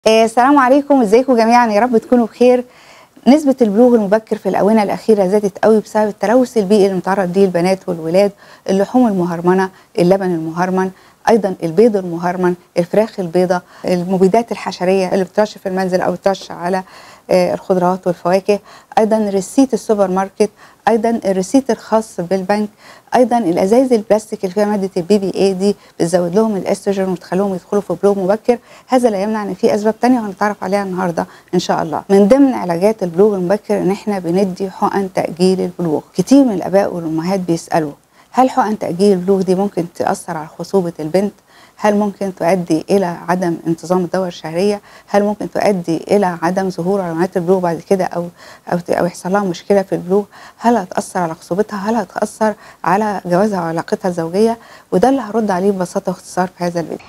آه، السلام عليكم ازيكم جميعا يا رب تكونوا بخير نسبة البلوغ المبكر في الآونة الأخيرة زادت قوي بسبب التلوث البيئي اللي متعرض ليه البنات والولاد اللحوم المهرمنة اللبن المهرمن أيضا البيض المهرمن الفراخ البيضة المبيدات الحشرية اللي بترش في المنزل أو بترش على آه، الخضروات والفواكه أيضا ريسيت السوبر ماركت أيضا الريسيت الخاص بالبنك أيضا الأزايز البلاستيك اللي فيها مادة البي بي اي دي بتزود لهم الاستروجين وتخليهم يدخلوا في بلوغ مبكر هذا لا يمنع ان في اسباب تانية هنتعرف عليها النهارده ان شاء الله من ضمن علاجات البلوغ المبكر ان احنا بندي حقن تاجيل البلوغ كتير من الاباء والامهات بيسالوا هل حقن تاجيل البلوغ دي ممكن تاثر على خصوبه البنت هل ممكن تؤدي الى عدم انتظام الدوره الشهريه هل ممكن تؤدي الى عدم ظهور علامات البلوغ بعد كده او او او يحصل لها مشكله في البلوغ هل هتاثر على خصوبتها هل هتاثر على جوازها وعلاقتها الزوجيه وده اللي هرد عليه ببساطه واختصار في هذا الفيديو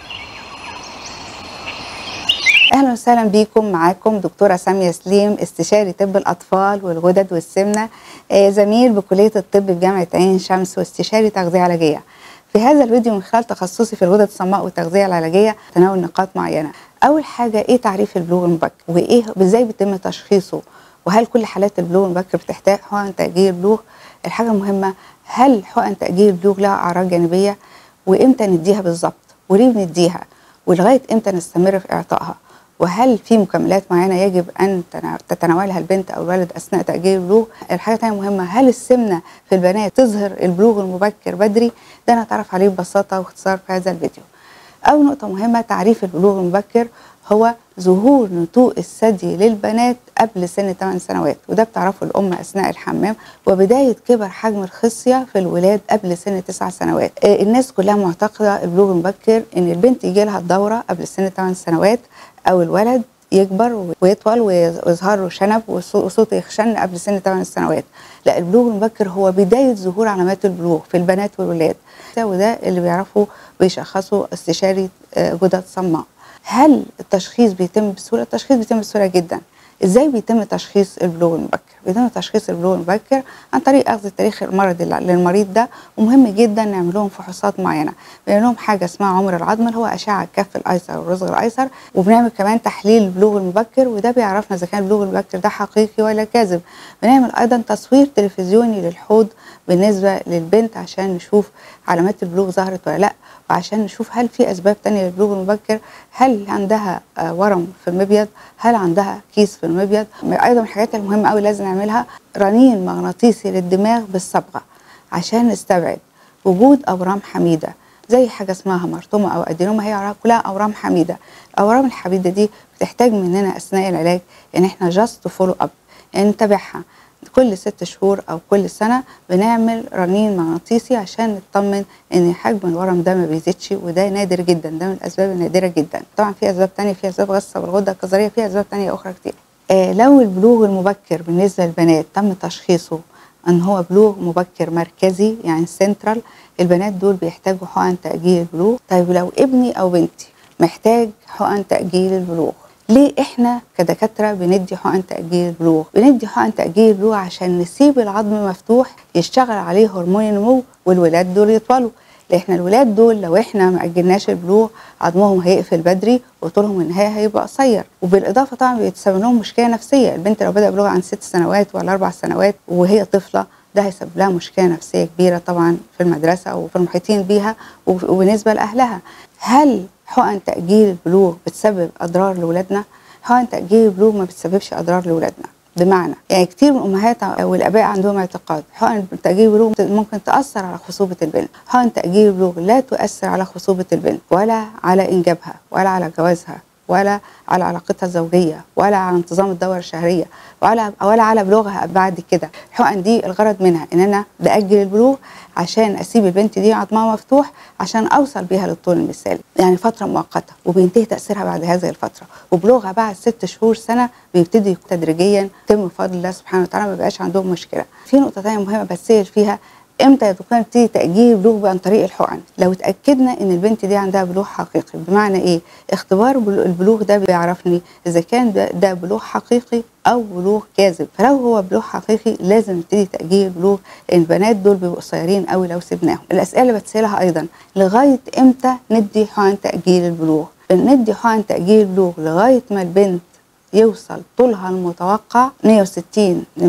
اهلا وسهلا بيكم معاكم دكتوره ساميه سليم استشاري طب الاطفال والغدد والسمنه آه، زميل بكليه الطب بجامعه عين شمس واستشاري تغذيه علاجيه في هذا الفيديو من خلال تخصصي في الغدد الصماء والتغذيه العلاجيه تناول نقاط معينه اول حاجه ايه تعريف البلوغ المبكر وايه ازاي بيتم تشخيصه وهل كل حالات البلوغ المبكر بتحتاج حقن تاجيل البلوغ الحاجه المهمه هل حقن تاجيل البلوغ لها اعراض جانبيه وامتى نديها بالظبط وليه بنديها ولغايه امتى نستمر في اعطائها وهل في مكملات معينه يجب ان تنا- تتناولها البنت او الولد اثناء تاجيل البلوغ الحاجه الثانيه مهمه هل السمنه في البنات تظهر البلوغ المبكر بدري ده نتعرف عليه ببساطه واختصار في هذا الفيديو اول نقطه مهمه تعريف البلوغ المبكر هو ظهور نتوء الثدي للبنات قبل سن 8 سنوات وده بتعرفه الام اثناء الحمام وبدايه كبر حجم الخصيه في الولاد قبل سن 9 سنوات آه، الناس كلها معتقده البلوغ المبكر ان البنت يجي لها الدوره قبل سن 8 سنوات او الولد يكبر ويطول ويظهر له شنب وصو- وصوته يخشن قبل سن 8 سنوات لا البلوغ المبكر هو بدايه ظهور علامات البلوغ في البنات والولاد وده اللي بيعرفوا ويشخصوا استشاري آه، غدد صماء هل التشخيص بيتم بسهوله التشخيص بيتم بسهوله جدا ازاي بيتم تشخيص البلوغ المبكر بيتم تشخيص البلوغ المبكر عن طريق اخذ التاريخ المرضي لل- للمريض ده ومهم جدا نعمل لهم فحوصات معينه بنعمل لهم حاجه اسمها عمر العظم اللي هو اشعه الكف الايسر والرزق الايسر وبنعمل كمان تحليل البلوغ المبكر وده بيعرفنا اذا كان البلوغ المبكر ده حقيقي ولا كاذب بنعمل ايضا تصوير تلفزيوني للحوض بالنسبه للبنت عشان نشوف علامات البلوغ ظهرت ولا لا وعشان نشوف هل في اسباب تانية للبلوغ المبكر هل عندها آه، ورم في المبيض هل عندها كيس في المبيض ايضا من الحاجات المهمه قوي لازم نعملها رنين مغناطيسي للدماغ بالصبغه عشان نستبعد وجود اورام حميده زي حاجه اسمها مرطومه او ادينوما هي كلها اورام حميده الاورام الحميده دي بتحتاج مننا اثناء العلاج ان احنا جاست فولو اب يعني نتابعها كل ست شهور او كل سنه بنعمل رنين مغناطيسي عشان نطمن ان حجم الورم ده ما بيزيدش وده نادر جدا ده من الاسباب النادره جدا طبعا في اسباب تانية في اسباب غصه بالغده الكظريه في اسباب تانية اخرى كتير آه لو البلوغ المبكر بالنسبه للبنات تم تشخيصه ان هو بلوغ مبكر مركزي يعني سنترال البنات دول بيحتاجوا حقن تاجيل البلوغ طيب لو ابني او بنتي محتاج حقن تاجيل البلوغ ليه احنا كدكاتره بندي حقن تاجيل البلوغ بندي حقن تاجيل البلوغ عشان نسيب العظم مفتوح يشتغل عليه هرمون النمو والولاد دول يطولوا احنا الولاد دول لو احنا ما اجلناش البلوغ عظمهم هيقفل بدري وطولهم النهايه هيبقى قصير وبالاضافه طبعا بيتسبب لهم مشكله نفسيه البنت لو بدا بلوغ عن ست سنوات ولا اربع سنوات وهي طفله ده هيسبب لها مشكله نفسيه كبيره طبعا في المدرسه وفي المحيطين بيها وب- وبالنسبه لاهلها هل حقن تاجيل البلوغ بتسبب اضرار لاولادنا حقن تاجيل البلوغ ما بتسببش اضرار لاولادنا بمعنى يعني كتير من الامهات والاباء عندهم اعتقاد حقن تاجيل البلوغ ممكن تاثر على خصوبه البنت حقن تاجيل البلوغ لا تؤثر على خصوبه البنت ولا على انجابها ولا على جوازها ولا على علاقتها الزوجيه ولا على انتظام الدوره الشهريه ولا ولا على بلوغها بعد كده الحقن دي الغرض منها ان انا باجل البلوغ عشان اسيب البنت دي عظمها مفتوح عشان اوصل بيها للطول المثالي يعني فتره مؤقته وبينتهي تاثيرها بعد هذه الفتره وبلوغها بعد ست شهور سنه بيبتدي تدريجيا يتم بفضل الله سبحانه وتعالى ما بيبقاش عندهم مشكله في نقطه ثانيه مهمه بتسال فيها امتى يا دكتور نبتدي تاجيل البلوغ عن طريق الحقن لو اتاكدنا ان البنت دي عندها بلوغ حقيقي بمعنى ايه اختبار بلو- البلوغ ده بيعرفني اذا كان ده, ده بلوغ حقيقي او بلوغ كاذب فلو هو بلوغ حقيقي لازم نبتدي تاجيل البلوغ لان البنات دول بيبقوا قصيرين قوي لو سيبناهم الاسئله اللي بتسالها ايضا لغايه امتى ندي حقن تاجيل البلوغ بندي حقن تاجيل بلوغ لغايه ما البنت يوصل طولها المتوقع 160 ل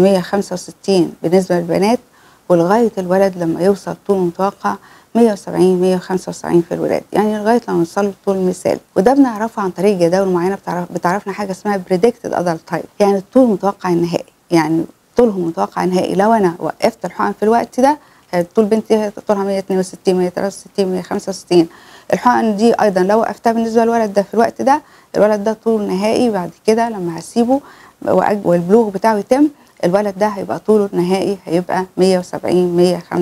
165 بالنسبه للبنات ولغايه الولد لما يوصل طوله المتوقع 170 175 في الولاد يعني لغايه لما نوصل للطول المثالي وده بنعرفه عن طريق جداول معينه بتعرف بتعرفنا حاجه اسمها بريدكتد ادلت تايب يعني الطول المتوقع النهائي يعني طولهم متوقع نهائي لو انا وقفت الحقن في الوقت ده طول بنتي طولها 162 163 165 الحقن دي ايضا لو وقفتها بالنسبه للولد ده في الوقت ده الولد ده طوله نهائي بعد كده لما هسيبه والبلوغ بتاعه يتم الولد ده هيبقى طوله النهائي هيبقى 170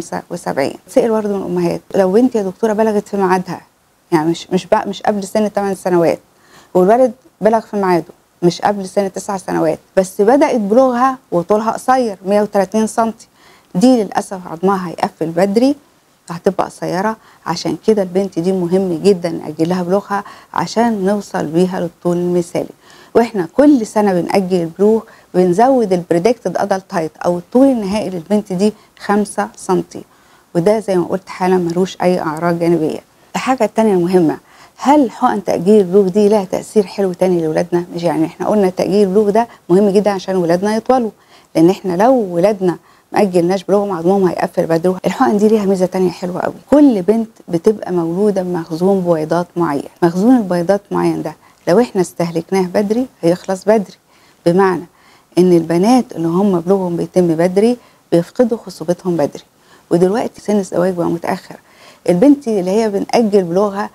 175 سئل برضه من الامهات لو بنتي يا دكتوره بلغت في ميعادها يعني مش مش بقى مش قبل سن 8 سنوات والولد بلغ في ميعاده مش قبل سن 9 سنوات بس بدات بلوغها وطولها قصير 130 سم دي للاسف عظمها هيقفل بدري فهتبقى قصيره عشان كده البنت دي مهم جدا ناجل لها بلوغها عشان نوصل بيها للطول المثالي واحنا كل سنه بنأجل البلوغ بنزود البريدكتد ادلت هايت او الطول النهائي للبنت دي 5 سم وده زي ما قلت حالا ملوش اي اعراض جانبيه الحاجه الثانيه المهمه هل حقن تأجيل البلوغ دي لها تأثير حلو تاني لولادنا؟ مش يعني احنا قلنا تأجيل البلوغ ده مهم جدا عشان ولادنا يطولوا لأن احنا لو ولادنا ما أجلناش بلوغهم عظمهم هيقفل بدري الحقن دي ليها ميزة تانية حلوة قوي كل بنت بتبقى مولودة بمخزون بويضات معين مخزون البيضات معين ده لو احنا استهلكناه بدري هيخلص بدري بمعنى ان البنات اللي هم بلوغهم بيتم بدري بيفقدوا خصوبتهم بدري ودلوقتي سن الزواج بقى متاخر البنت اللي هي بنأجل بلوغها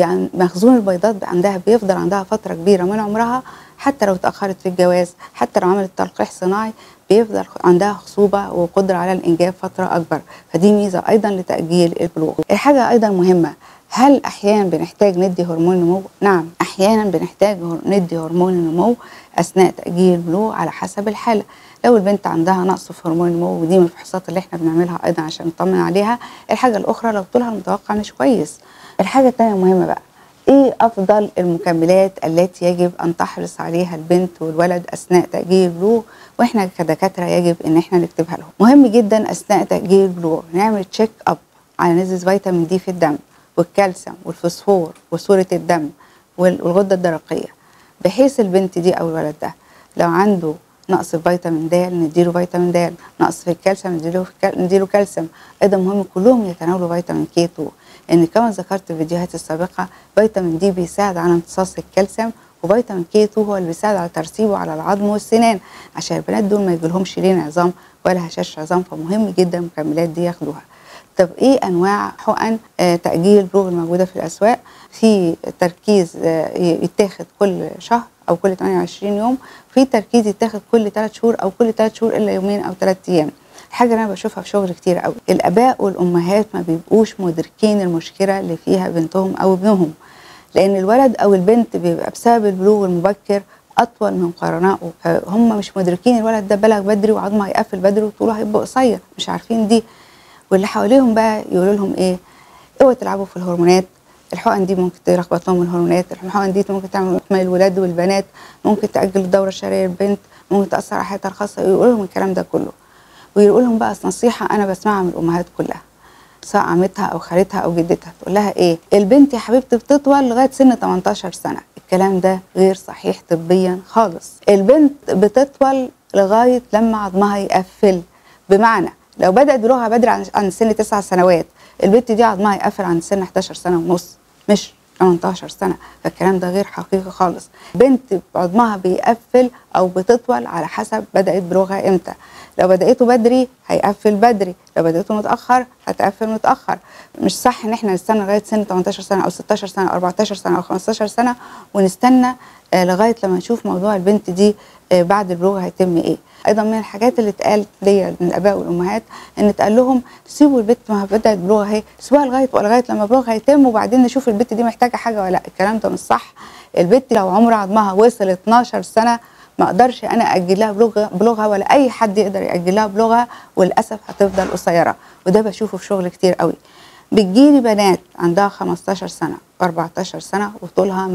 مخزون البيضات عندها بيفضل عندها فتره كبيره من عمرها حتى لو اتاخرت في الجواز حتى لو عملت تلقيح صناعي بيفضل عندها خصوبه وقدره على الانجاب فتره اكبر فدي ميزه ايضا لتاجيل البلوغ الحاجه ايضا مهمه هل احيانا بنحتاج ندي هرمون نمو؟ نعم احيانا بنحتاج ندي هرمون النمو اثناء تاجيل البلوغ على حسب الحاله لو البنت عندها نقص في هرمون النمو ودي من الفحوصات اللي احنا بنعملها ايضا عشان نطمن عليها الحاجه الاخرى لو طولها المتوقع مش كويس الحاجه الثانيه المهمه بقى ايه افضل المكملات التي يجب ان تحرص عليها البنت والولد اثناء تاجيل البلوغ واحنا كدكاتره يجب ان احنا نكتبها لهم مهم جدا اثناء تاجيل البلوغ نعمل تشيك اب على نسبه فيتامين دي في الدم والكالسيوم والفوسفور وصوره الدم والغده الدرقيه بحيث البنت دي او الولد ده لو عنده نقص في فيتامين د نديله فيتامين د نقص في الكالسيوم نديله نديله كالسيوم ايضا مهم كلهم يتناولوا فيتامين كي 2 لان كما ذكرت في الفيديوهات السابقه فيتامين دي بيساعد على امتصاص الكالسيوم وفيتامين كي 2 هو اللي بيساعد على ترسيبه على العظم والسنان عشان البنات دول ما يجيلهمش لين عظام ولا هشاش عظام فمهم جدا المكملات دي ياخدوها طب ايه انواع حقن آه تاجيل البلوغ الموجوده في الاسواق في تركيز آه يتاخد كل شهر او كل 28 يوم في تركيز يتاخد كل 3 شهور او كل 3 شهور الا يومين او 3 ايام حاجه انا بشوفها في شغل كتير قوي الاباء والامهات ما بيبقوش مدركين المشكله اللي فيها بنتهم او ابنهم لان الولد او البنت بيبقى بسبب البلوغ المبكر اطول من قرنائه فهم مش مدركين الولد ده بلغ بدري وعظمه هيقفل بدري وطوله هيبقى قصير مش عارفين دي واللي حواليهم بقى يقولوا لهم ايه اوعوا تلعبوا في الهرمونات الحقن دي ممكن تلخبط لهم الهرمونات الحقن دي ممكن تعمل اكمال الولاد والبنات ممكن تاجل الدوره الشهريه للبنت ممكن تاثر على حياتها الخاصه يقولوا لهم الكلام ده كله ويقول لهم بقى نصيحه انا بسمعها من الامهات كلها سواء عمتها او خالتها او جدتها تقول لها ايه البنت يا حبيبتي بتطول لغايه سن 18 سنه الكلام ده غير صحيح طبيا خالص البنت بتطول لغايه لما عظمها يقفل بمعنى لو بدات بلوغها بدري عن, عن سن 9 سنوات البنت دي عظمها يقفل عن سن 11 سنه ونص مش 18 سنه فالكلام ده غير حقيقي خالص بنت عظمها بيقفل او بتطول على حسب بدات بلوغها امتى لو بدأته بدري هيقفل بدري لو بدأته متأخر هتقفل متأخر مش صح ان احنا نستنى لغاية سن 18 سنة او 16 سنة او 14 سنة او 15 سنة ونستنى آه لغاية لما نشوف موضوع البنت دي آه بعد البلوغ هيتم ايه ايضا من الحاجات اللي اتقالت ليا من الاباء والامهات ان اتقال لهم سيبوا البنت ما بدات بلوغها اهي سيبوها لغايه لغايه لما بلوغها يتم وبعدين نشوف البنت دي محتاجه حاجه ولا لا الكلام ده مش صح البنت لو عمر عظمها وصل 12 سنه ما اقدرش انا اجل لها بلوغها, بلوغها ولا اي حد يقدر ياجل لها بلوغها وللاسف هتفضل قصيره وده بشوفه في شغل كتير قوي بتجيلي بنات عندها 15 سنه 14 سنه وطولها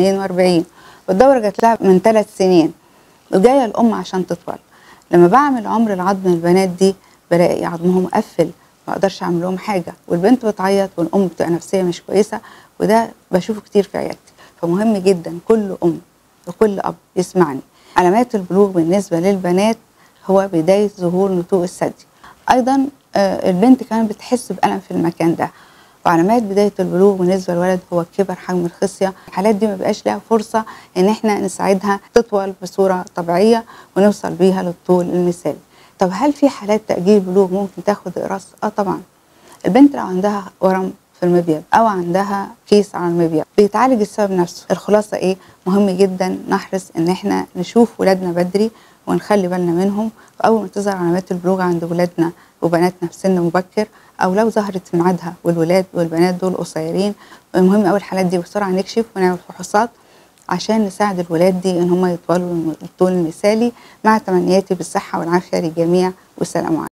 142 والدوره جات لها من ثلاث سنين وجايه الام عشان تطول لما بعمل عمر العظم البنات دي بلاقي عظمهم مقفل ما اقدرش اعمل لهم حاجه والبنت بتعيط والام بتبقى نفسيه مش كويسه وده بشوفه كتير في عيادتي فمهم جدا كل ام وكل اب يسمعني علامات البلوغ بالنسبه للبنات هو بدايه ظهور نتوء الثدي ايضا آه، البنت كمان بتحس بالم في المكان ده وعلامات بدايه البلوغ بالنسبه للولد هو كبر حجم الخصيه الحالات دي ما بقاش لها فرصه ان احنا نساعدها تطول بصوره طبيعيه ونوصل بيها للطول المثالي طب هل في حالات تاجيل البلوغ ممكن تاخد اقراص اه طبعا البنت لو عندها ورم في المبيض او عندها كيس على المبيض بيتعالج السبب نفسه الخلاصه ايه مهم جدا نحرص ان احنا نشوف ولادنا بدري ونخلي بالنا منهم واول ما تظهر علامات البلوغ عند ولادنا وبناتنا في سن مبكر او لو ظهرت في ميعادها والولاد والبنات دول قصيرين المهم اول الحالات دي بسرعه نكشف ونعمل فحوصات عشان نساعد الولاد دي ان هم يطولوا الطول المثالي مع تمنياتي بالصحه والعافيه للجميع والسلام عليكم